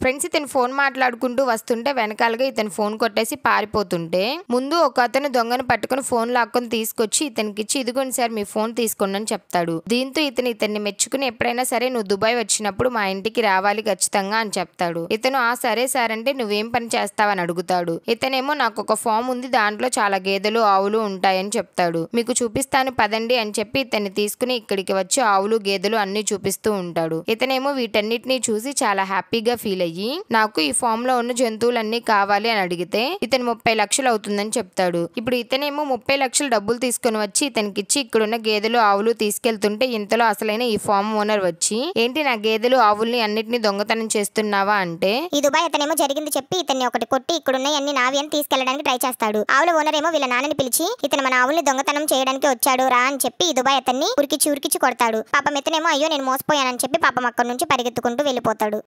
friends ఇతను phone మాట్లాడుకుంటూ వస్తుంటే వెనకాలగా ఇతను ఫోన్ కొట్టేసి పారిపోతుంటే ముందు ఒక అతను దొంగను పట్టుకుని ఫోన్ లాక్కొని తీసుకొచ్చి ఇతనికి ఇచ్చి ఇదిగోండి సార్ మీ ఫోన్ తీసుకోండి అని చెప్తాడు దీంతో ఇతను ఇతన్ని మెచ్చుకుని ఎప్పుడైనా సరే నువ్వు దుబాయ్ వచ్చినప్పుడు మా ఇంటికి రావాలి ఖచ్చితంగా అని చెప్తాడు ఇతను ఆ సరే సార్ అంటే నువ్వేం పని చేస్తావని అడుగుతాడు ఇతనేమో నాకు ఒక ఫామ్ ఉంది దాంట్లో చాలా గేదెలు ఆవులు ఉంటాయని చెప్తాడు మీకు చూపిస్తాను పదండి అని చెప్పి ఇతన్ని తీసుకుని ఇక్కడికి వచ్చి ఆవులు గేదెలు అన్ని చూపిస్తూ ఉంటాడు ఇతనేమో వీటన్నిటిని చూసి చాలా హ్యాపీగా ఫీల్ అయ్యి నాకు ఈ ఫామ్ లో ఉన్న జంతువులన్నీ కావాలి అని అడిగితే ఇతను ముప్పై లక్షలు అవుతుందని చెప్తాడు ఇప్పుడు ఇతనేమో ముప్పై లక్షలు డబ్బులు తీసుకొని వచ్చి ఇతనికి ఇచ్చి ఇక్కడున్న గేదెలు ఆవులు తీసుకెళ్తుంటే ఇంతలో అసలైన ఈ ఫామ్ ఓనర్ వచ్చి ఏంటి నా గేదెలు ఆవుల్ని అన్నిటిని దొంగతనం చేస్తున్నావా అంటే ఈ దుబాయ్ అతనేమో జరిగింది చెప్పి ఇతన్ని ఒకటి కొట్టి ఇక్కడున్న అన్ని నావి అని తీసుకెళ్ళడానికి ట్రై చేస్తాడు ఆవుల ఓనర్ ఏమో వీళ్ళ నాన్నని పిలిచి ఇతను మన ఆవుల్ని దొంగతనం చేయడానికి వచ్చాడు రా అని చెప్పి ఈ దుబాయ్ అతన్ని ఉరికిచ్చి ఉరికిచ్చి కొడతాడు పాపం ఇతనేమో అయ్యో నేను మోసపోయానని చెప్పి పాపం అక్కడి నుంచి పరిగెత్తుకుంటూ వెళ్ళిపోతాడు